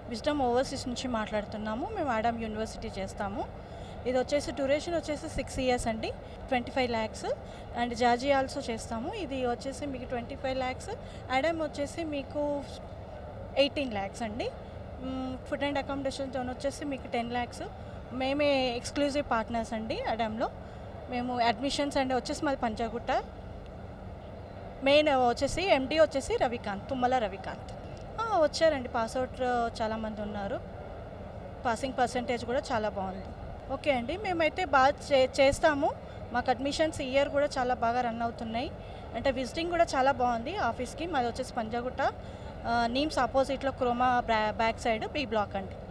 wisdom overseas నుంచి మాట్లాడుతున్నాము మేము ఆడమ్ యూనివర్సిటీ చేస్తాము ఇది వచ్చేసి డ్యూరేషన్ వచ్చేసి సిక్స్ ఇయర్స్ అండి ట్వంటీ ఫైవ్ ల్యాక్స్ అండ్ జాజీ ఆల్సో చేస్తాము ఇది వచ్చేసి మీకు ట్వంటీ ఫైవ్ ల్యాక్స్ అడమ్ వచ్చేసి మీకు ఎయిటీన్ ల్యాక్స్ అండి ఫుడ్ అండ్ అకామిడేషన్ జోన్ వచ్చేసి మీకు టెన్ ల్యాక్స్ మేమే ఎక్స్క్లూజివ్ పార్ట్నర్స్ అండి అడమ్లో మేము అడ్మిషన్స్ అండ్ వచ్చేసి మాది పంజాగుట్ట మెయిన్ వచ్చేసి ఎండి వచ్చేసి రవికాంత్ తుమ్మల రవికాంత్ ఆ, వచ్చారండి పాస్అవుట్ చాలామంది ఉన్నారు పాసింగ్ పర్సంటేజ్ కూడా చాలా బాగుంది ఓకే అండి మేమైతే బాగా చే చేస్తాము మాకు అడ్మిషన్స్ ఇయర్ కూడా చాలా బాగా రన్ అవుతున్నాయి అంటే విజిటింగ్ కూడా చాలా బాగుంది ఆఫీస్కి మాది వచ్చేసి పంజాగుట్ట ఆ, నీమ్స్ ఆపోజిట్లో Croma back side B block అండి